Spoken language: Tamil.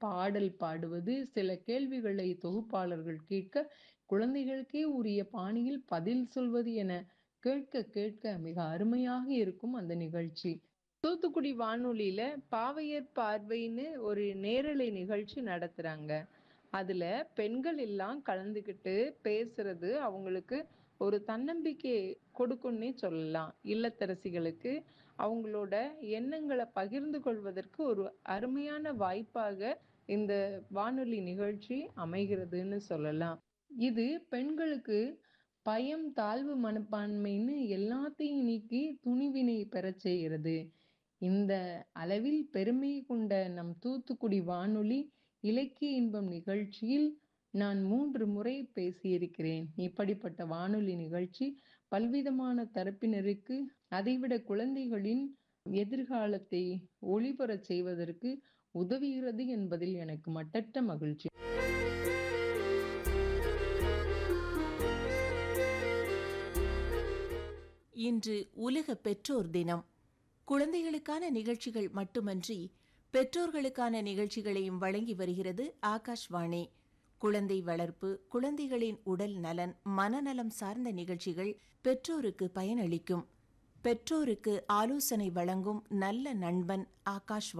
பாடல் பாடுவது, சில கேள்விகளை தொகுப்பாளர்கள் கேட்க, குழந்தைகளுக்கே உரிய பாணியில் பதில் சொல்வது என கேட்க கேட்க மிக அருமையாக இருக்கும் அந்த நிகழ்ச்சி. தூத்துக்குடி வானொலியில பாவையர் பார்வைன்னு ஒரு நேரலை நிகழ்ச்சி நடத்துறாங்க. அதுல பெண்கள் எல்லாம் கலந்துக்கிட்டு பேசுறது அவங்களுக்கு ஒரு தன்னம்பிக்கை கொடுக்கும்னே சொல்லலாம். இல்லத்தரசிகளுக்கு அவங்களோட எண்ணங்கள பகிர்ந்து கொள்வதற்கு ஒரு அருமையான வாய்ப்பாக இந்த வானொலி நிகழ்ச்சி அமைகிறதுன்னு சொல்லலாம். இது பெண்களுக்கு பயம், தாழ்வு மனப்பான்மைன்னு எல்லாத்தையும் நீக்கி துணிவினை பெறச் செய்கிறது. இந்த அளவில் பெருமை கொண்ட நம் தூத்துக்குடி வானொலி இலக்கிய இன்பம் நிகழ்ச்சியில் நான் 3 முறை பேசியிருக்கிறேன். இப்படிப்பட்ட வானொலி நிகழ்ச்சி பல்விதமான தரப்பினருக்கு, அதைவிட குழந்தைகளின் எதிர்காலத்தை ஒளிபெறச் செய்வதற்கு உதவுகிறது என்பதில் எனக்கு மட்டற்ற மகிழ்ச்சி. இன்று உலக பெற்றோர் தினம். குழந்தைகளுக்கான நிகழ்ச்சிகள் மட்டுமன்றி, பெற்றோர்களுக்கான நிகழ்ச்சிகளையும் வழங்கி வருகிறது ஆகாஷ்வாணி. குழந்தை வளர்ப்பு, குழந்தைகளின் உடல் நலன், மனநலம் சார்ந்த நிகழ்ச்சிகள் பெற்றோருக்கு பயனளிக்கும். பெற்றோருக்கு ஆலோசனை வழங்கும் நல்ல நண்பன் ஆகாஷ்வாணி.